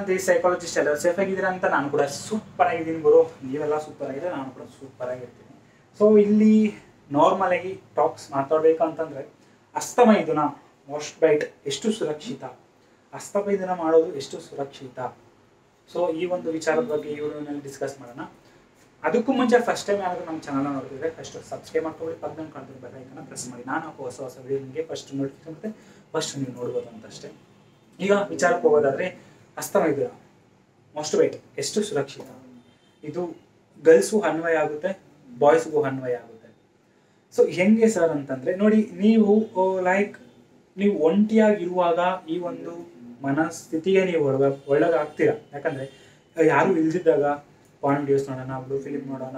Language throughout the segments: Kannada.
ಏನಂತ ಈ ಸೈಕಾಲಜಿಸ್ಟ್ ಎಲ್ಲ ಸೇಫ್ ಆಗಿದ್ದೀರಾ ಅಂತ ನಾನು ಕೂಡ ಸೂಪರ್ ಆಗಿದ್ದೀನಿ ಗುರು ನೀವೆಲ್ಲ ಸೂಪರ್ ಆಗಿದೆ ನಾನು ಕೂಡ ಸೂಪರ್ ಆಗಿರ್ತೀನಿ ಸೊ ಇಲ್ಲಿ ನಾರ್ಮಲ್ ಆಗಿ ಟಾಕ್ಸ್ ಮಾತಾಡಬೇಕು ಅಂತಂದ್ರೆ ಅಸ್ತಮೈದುನ ಮೋಸ್ಟ್ ಬೈಟ್ ಎಷ್ಟು ಸುರಕ್ಷಿತ ಅಸ್ತಮೈದುನ ಮಾಡೋದು ಎಷ್ಟು ಸುರಕ್ಷಿತ ಸೊ ಈ ಒಂದು ವಿಚಾರದ ಬಗ್ಗೆ ಈ ವಿಡಿಯೋನಲ್ಲಿ ಡಿಸ್ಕಸ್ ಮಾಡೋಣ ಅದಕ್ಕೂ ಮುಂಚೆ ಫಸ್ಟ್ ಟೈಮ್ ಯಾರಾದರೂ ನಮ್ಮ ಚಾನಲ್ ನೋಡ್ತಿದ್ರೆ ಫಸ್ಟ್ ಸಬ್ಸ್ಕ್ರೈಬ್ ಮಾಡ್ಕೊಳ್ಳಿ ಪಕ್ಕದ ಕಾಣ್ತಿರೋ ಬೆಲ್ಲೈಕನ್ನ ಪ್ರೆಸ್ ಮಾಡಿ ನಾನು ಹಾಕೋ ಹೊಸ ಹೊಸ ವಿಡಿಯೋ ನಿಮಗೆ ಫಸ್ಟ್ ನೋಟಿಫಿಕೇಶನ್ ಮತ್ತೆ ಫಸ್ಟ್ ನೀವು ನೋಡ್ಬೋದು ಅಂತ ಅಷ್ಟೇ ಈಗ ವಿಚಾರಕ್ಕೆ ಹೋಗೋದಾದ್ರೆ ಅಸ್ತಮೈದುನ ಮೋಸ್ಟ್ ವೈಟ್ ಎಷ್ಟು ಸುರಕ್ಷಿತ ಇದು ಗರ್ಲ್ಸ್ಗೂ ಅನ್ವಯ ಆಗುತ್ತೆ ಬಾಯ್ಸ್ಗೂ ಅನ್ವಯ ಆಗುತ್ತೆ ಸೊ ಹೆಂಗೆ ಸರ್ ಅಂತಂದ್ರೆ ನೋಡಿ ನೀವು ಲೈಕ್ ನೀವು ಒಂಟಿಯಾಗಿರುವಾಗ ಈ ಒಂದು ಮನಸ್ಥಿತಿಗೆ ನೀವು ಒಳಗ ಒಳಗಾಗ್ತೀರಾ ಯಾಕಂದ್ರೆ ಆ, ಯಾರು ಇಲ್ದಿದ್ದಾಗ ಪಾನ್ ವಿಡಿಯೋಸ್ ನೋಡೋಣ ಬ್ಲೂ ಫಿಲಿಮ್ ನೋಡೋಣ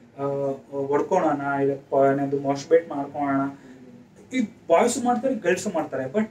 ಹೊಡ್ಕೊಳೋಣ ಇಲ್ಲ ಏನಾದ್ರು ಮಾಸ್ಟ್ಬೇಟ್ ಮಾಡ್ಕೊಳೋಣ ಈ ಬಾಯ್ಸು ಮಾಡ್ತಾರೆ ಗರ್ಲ್ಸು ಮಾಡ್ತಾರೆ ಬಟ್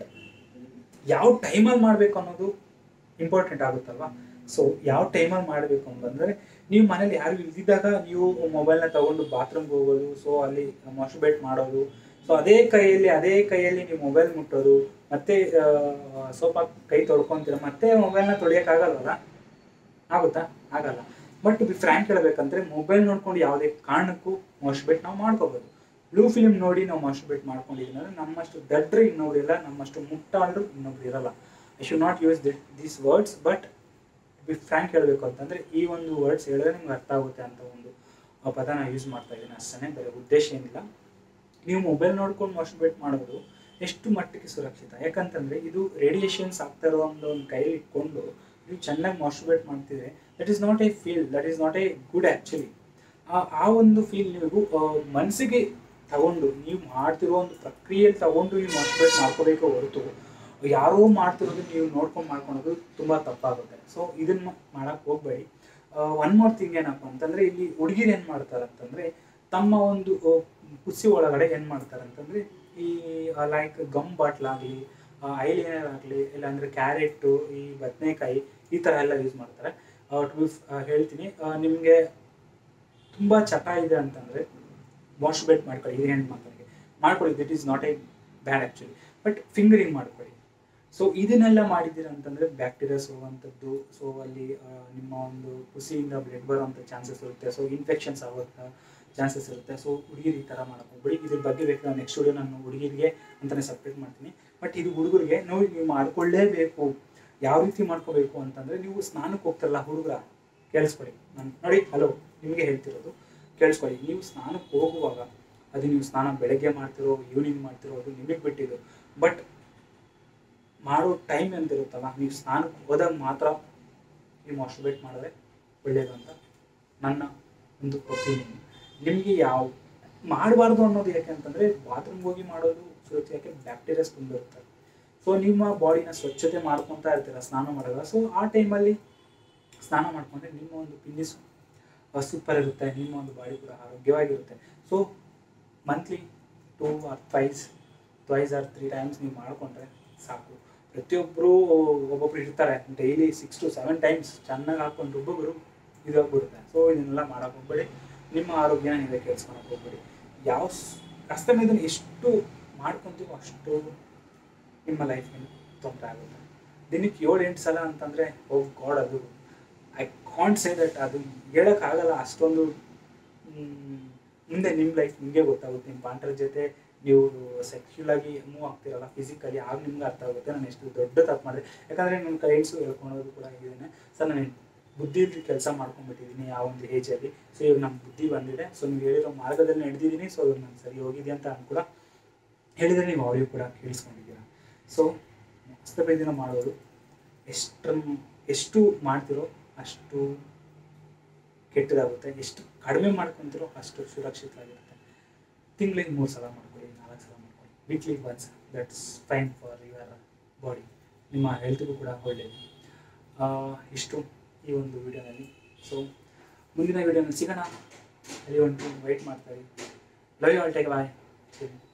ಯಾವ ಟೈಮಲ್ಲಿ ಮಾಡಬೇಕು ಅನ್ನೋದು ಇಂಪಾರ್ಟೆಂಟ್ ಆಗುತ್ತಲ್ವಾ ಸೊ ಯಾವ ಟೈಮಲ್ಲಿ ಮಾಡಬೇಕು ಅಂತಂದ್ರೆ ನೀವು ಮನೇಲಿ ಯಾರು ಇಲ್ದಿದ್ದಾಗ ನೀವು ಮೊಬೈಲ್ನ ತಗೊಂಡು ಬಾತ್ರೂಮ್ಗೆ ಹೋಗೋದು ಸೊ ಅಲ್ಲಿ ಮಾಸ್ಟರ್ಬೇಟ್ ಮಾಡೋದು ಸೊ ಅದೇ ಕೈಯಲ್ಲಿ ಅದೇ ಕೈಯಲ್ಲಿ ನೀವು ಮೊಬೈಲ್ ಮುಟ್ಟೋದು ಮತ್ತೆ ಸ್ವಲ್ಪ ಕೈ ತೊಳ್ಕೊಂತೀರ ಮತ್ತೆ ಮೊಬೈಲ್ನ ತೊಳಿಯೋಕ್ಕಾಗಲ್ವಲ್ಲ ಆಗುತ್ತಾ ಆಗಲ್ಲ ಬಟ್ ಫ್ರ್ಯಾಂಕ್ ಹೇಳ್ಬೇಕಂದ್ರೆ ಮೊಬೈಲ್ ನೋಡ್ಕೊಂಡು ಯಾವುದೇ ಕಾರಣಕ್ಕೂ ಮಾಸ್ಟರ್ಬೇಟ್ ನಾವು ಮಾಡ್ಕೋಬೋದು ಬ್ಲೂ ಫಿಲಿಮ್ ನೋಡಿ ನಾವು ಮಾಸ್ಟರ್ಬೇಟ್ ಮಾಡ್ಕೊಂಡಿದ್ದೀವಿ ಅಂದ್ರೆ ನಮ್ಮಷ್ಟು ದಡ್ರು ಇನ್ನೊಬ್ರು ಇಲ್ಲ ನಮ್ಮಷ್ಟು ಮುಟ್ಟಾಳ್ರು ಇನ್ನೊಬ್ರು ಇರಲ್ಲ I should not use this these words but be frank ಹೇಳಬೇಕು ಅಂತಂದ್ರೆ ಈ ಒಂದು ವರ್ಡ್ಸ್ ಹೇಳಿದ್ರೆ ನಿಮ್ಗೆ ಅರ್ಥ ಆಗುತ್ತೆ ಅಂತ ಒಂದು ಆ ಪದನ ಯೂಸ್ ಮಾಡ್ತಾ ಇದ್ದೀನಿ ಅಷ್ಟೇ ಬೇರೆ ಉದ್ದೇಶ ಏನಿಲ್ಲ ನೀವು ಮೊಬೈಲ್ ನೋಡ್ಕೊಂಡು ಮಾಸ್ಟರ್ಬೇಟ್ ಮಾಡೋದು ಎಷ್ಟು ಮಟ್ಟಿಗೆ ಸುರಕ್ಷಿತ ಯಾಕಂತಂದ್ರೆ ಇದು ರೇಡಿಯೇಷನ್ಸ್ ಆಗ್ತಾ ಇರೋ ಒಂದು ಒಂದು ಕೈಲಿ ಇಟ್ಕೊಂಡು ನೀವು ಚೆನ್ನಾಗಿ ಮಾಸ್ಟರ್ಬೇಟ್ ಮಾಡ್ತಿದ್ರೆ that is not a feel that is not a good actually ಆ ಒಂದು ಫೀಲ್ ನೀವು ಮನಸ್ಸಿಗೆ ತಗೊಂಡು ನೀವು ಮಾಡ್ತಿರೋ ಒಂದು ಪ್ರಕ್ರಿಯೆಯಲ್ಲಿ ತಗೊಂಡು ನೀವು ಮಾಸ್ಟರ್ಬೇಟ್ ಮಾಡ್ಕೋಬೇಕು ಹೊರತು ಯಾರೋ ಮಾಡ್ತಿರೋದು ನೀವು ನೋಡ್ಕೊಂಡು ಮಾಡ್ಕೊಳೋದು ತುಂಬ ತಪ್ಪಾಗುತ್ತೆ ಸೊ ಇದನ್ನ ಮಾಡಕ್ಕೆ ಹೋಗ್ಬೇಡಿ ಒನ್ ಮೋರ್ ಥಿಂಗ್ ಏನಪ್ಪ ಅಂತಂದ್ರೆ ಇಲ್ಲಿ ಹುಡುಗಿರು ಏನು ಮಾಡ್ತಾರೆ ಅಂತಂದ್ರೆ ತಮ್ಮ ಒಂದು ಆ, ಕುಸಿ ಒಳಗಡೆ ಏನು ಮಾಡ್ತಾರೆ ಅಂತಂದ್ರೆ ಈ ಲೈಕ್ ಗಮ್ ಬಾಟ್ಲ್ ಆಗಲಿ ಐಲೈನರ್ ಆಗಲಿ ಇಲ್ಲಾಂದ್ರೆ ಕ್ಯಾರೆಟು ಈ ಬದನೆಕಾಯಿ ಈ ಥರ ಎಲ್ಲ ಯೂಸ್ ಮಾಡ್ತಾರೆ ಟು ಬಿ ಹೇಳ್ತೀನಿ ನಿಮಗೆ ತುಂಬ ಚಟ ಇದೆ ಅಂತಂದರೆ ವಾಶ್ ಬೆಟ್ ಮಾಡ್ಕೊಳ್ಳಿ ಇದು ಹೆಣ್ಣು ಮಕ್ಕಳಿಗೆ ಮಾಡ್ಕೊಳ್ಳಿ that is not a bad actually but fingering ಮಾಡ್ಕೊಳ್ಳಿ ಸೊ ಇದನ್ನೆಲ್ಲ ಮಾಡಿದ್ದೀರ ಅಂತಂದರೆ ಬ್ಯಾಕ್ಟೀರಿಯಾಸ್ ಹೋಗುವಂಥದ್ದು ಸೊ ಅಲ್ಲಿ ಆ, ನಿಮ್ಮ ಒಂದು ಕುಸಿಯಿಂದ ಬ್ಲಡ್ ಬರೋವಂಥ ಚಾನ್ಸಸ್ ಇರುತ್ತೆ ಸೊ ಇನ್ಫೆಕ್ಷನ್ಸ್ ಆಗೋಂಥ ಚಾನ್ಸಸ್ ಇರುತ್ತೆ ಸೊ ಹುಡುಗಿರು ಈ ಥರ ಮಾಡಕ್ಕೆ ಹೋಗ್ಬೇಡಿ ಇದ್ರ ಬಗ್ಗೆ ಬೇಕಾದ್ರೆ ನೆಕ್ಸ್ಟ್ ವಿಡಿಯೋ ನಾನು ಹುಡುಗಿರಿಗೆ ಅಂತಲೇ ಸಪ್ರೇಟ್ ಮಾಡ್ತೀನಿ ಬಟ್ ಇದು ಹುಡುಗರಿಗೆ ನೋಡಿ ನೀವು ಮಾಡ್ಕೊಳ್ಳೇಬೇಕು ಯಾವ ರೀತಿ ಮಾಡ್ಕೋಬೇಕು ಅಂತಂದರೆ ನೀವು ಸ್ನಾನಕ್ಕೆ ಹೋಗ್ತಾರಲ್ಲ ಹುಡುಗರ ಕೇಳಿಸ್ಕೊಳ್ಳಿ ನಾನು ನೋಡಿ ಹಲೋ ನಿಮಗೆ ಹೇಳ್ತಿರೋದು ಕೇಳಿಸ್ಕೊಳ್ಳಿ ನೀವು ಸ್ನಾನಕ್ಕೆ ಹೋಗುವಾಗ ಅದು ನೀವು ಸ್ನಾನ ಬೆಳಗ್ಗೆ ಮಾಡ್ತಿರೋ ಈವ್ನಿಂಗ್ ಮಾಡ್ತಿರೋ ಅದು ನಿಮಗೆ ಬಿಟ್ಟಿದ್ದು ಬಟ್ ಮಾಡೋ ಟೈಮ್ ಅಂತ ಇರುತ್ತಲ್ಲ ನೀವು ಸ್ನಾನಕ್ಕೆ ಹೋದಾಗ ಮಾತ್ರ ನೀವು ಮಾಸ್ಟರ್ಬೇಟ್ ಮಾಡಿದ್ರೆ ಒಳ್ಳೆಯದು ಅಂತ ನನ್ನ ಒಂದು ಒಪಿನಿಯನ್ ನಿಮಗೆ ಯಾವ ಮಾಡಬಾರ್ದು ಅನ್ನೋದು ಯಾಕೆ ಅಂತಂದರೆ ಬಾತ್ರೂಮ್ಗೆ ಹೋಗಿ ಮಾಡೋದು ಸುರಕ್ಷೆ ಯಾಕೆ ಬ್ಯಾಕ್ಟೀರಿಯಾಸ್ ತುಂಬ ಇರ್ತವೆ ಸೊ ನಿಮ್ಮ ಬಾಡಿನ ಸ್ವಚ್ಛತೆ ಮಾಡ್ಕೊತಾ ಇರ್ತೀರ ಸ್ನಾನ ಮಾಡುವಾಗ ಸೊ ಆ ಟೈಮಲ್ಲಿ ಸ್ನಾನ ಮಾಡ್ಕೊಂಡ್ರೆ ನಿಮ್ಮ ಒಂದು ಪಿನ್ನಿಸು ಸೂಪರ್ ಇರುತ್ತೆ ನಿಮ್ಮ ಒಂದು ಬಾಡಿ ಕೂಡ ಆರೋಗ್ಯವಾಗಿರುತ್ತೆ so monthly two or twice twice or three times ನೀವು ಮಾಡಿಕೊಂಡ್ರೆ ಸಾಕು ಪ್ರತಿಯೊಬ್ಬರು ಒಬ್ಬೊಬ್ರು ಇರ್ತಾರೆ daily six to seven times ಚೆನ್ನಾಗಿ ಹಾಕ್ಕೊಂಡು ಒಬ್ಬೊಬ್ಬರು ಇದಾಗ್ಬಿಡುತ್ತೆ ಸೊ ಇದನ್ನೆಲ್ಲ ಮಾಡೋಕೆ ಹೋಗ್ಬೇಡಿ ನಿಮ್ಮ ಆರೋಗ್ಯನ ನೀವೇ ಕೇಳಿಸ್ಕೊಳಕ್ಕೆ ಹೋಗ್ಬೇಡಿ ಯಾವ ಕಷ್ಟ ಇದನ್ನು ಎಷ್ಟು ಮಾಡ್ಕೊತೀವೋ ಅಷ್ಟು ನಿಮ್ಮ ಲೈಫ್ಗೆ ತೊಂದರೆ ಆಗುತ್ತೆ ದಿನಕ್ಕೆ ಏಳು ಎಂಟು ಸಲ ಅಂತಂದರೆ ಹೋಗಿ ಗಾಡ್ ಅದು ಐ ಕಾಂಟ್ ಸೇ ದಟ್ ಅದು ಹೇಳೋಕ್ಕಾಗಲ್ಲ ಅಷ್ಟೊಂದು ಮ್, ಮುಂದೆ ನಿಮ್ಮ ಲೈಫ್ ನಿಮಗೆ ಗೊತ್ತಾಗುತ್ತೆ ನಿಮ್ಮ ಪಾಂಟರ್ ಜೊತೆ ನೀವು ಸೆಕ್ಸ್ಯುಲ್ ಆಗಿ ಮೂವ್ ಆಗ್ತಿರಲ್ಲ ಫಿಸಿಕಲಿ ಆಗ ನಿಮ್ಗೆ ಅರ್ಥ ಆಗುತ್ತೆ ನಾನು ಎಷ್ಟು ದೊಡ್ಡ ತಪ್ಪು ಮಾಡಿದೆ ಯಾಕಂದರೆ ನನ್ನ ಕ್ಲೈಂಟ್ಸು ಹೇಳ್ಕೊಳೋದು ಕೂಡ ಆಗಿದ್ದೇನೆ ಸರ್ ನಾನು ಬುದ್ಧಿ ಕೆಲಸ ಮಾಡ್ಕೊಂಡ್ಬಿಟ್ಟಿದ್ದೀನಿ ಆ ಒಂದು ಏಜಲ್ಲಿ ಸೊ ಇವಾಗ ನಮ್ಮ ಬುದ್ಧಿ ಬಂದಿದೆ ಸೊ ನೀವು ಹೇಳಿರೋ ಮಾರ್ಗದಲ್ಲಿ ನಡೆದಿದ್ದೀನಿ ಸೊ ಇವಾಗ ನಾನು ಸರಿ ಹೋಗಿದೆ ಅಂತ ನಾನು ಕೂಡ ಹೇಳಿದರೆ ನೀವು ಆಡಿಯೋ ಕೂಡ ಕೇಳಿಸ್ಕೊಂಡಿದ್ದೀರಾ ಸೊ ದಿನ ಮಾಡೋದು ಎಷ್ಟರ ಎಷ್ಟು ಮಾಡ್ತಿರೋ ಅಷ್ಟು ಕೆಟ್ಟದಾಗುತ್ತೆ ಎಷ್ಟು ಕಡಿಮೆ ಮಾಡ್ಕೊತಿರೋ ಅಷ್ಟು ಸುರಕ್ಷಿತವಾಗಿರುತ್ತೆ ತಿಂಗಳಿಗೆ ಮೂರು ಸಲ ಮಾಡ್ಕೊಳ್ಳಿ ನಾಲ್ಕು ಸಲ ಮಾಡ್ಕೊಳ್ಳಿ weekly once that's fine for your body ನಿಮ್ಮ ಹೆಲ್ತ್ಗೂ ಕೂಡ ಒಳ್ಳೆಯದು ಆ, ಇಷ್ಟು ಈ ಒಂದು ವಿಡಿಯೋನಲ್ಲಿ ಸೊ ಮುಂದಿನ ವಿಡಿಯೋನಲ್ಲಿ ಸಿಗೋಣ ಅಲ್ಲಿ ಒಂದು ವೈಟ್ ಮಾಡ್ತಾರೆ love you all take bye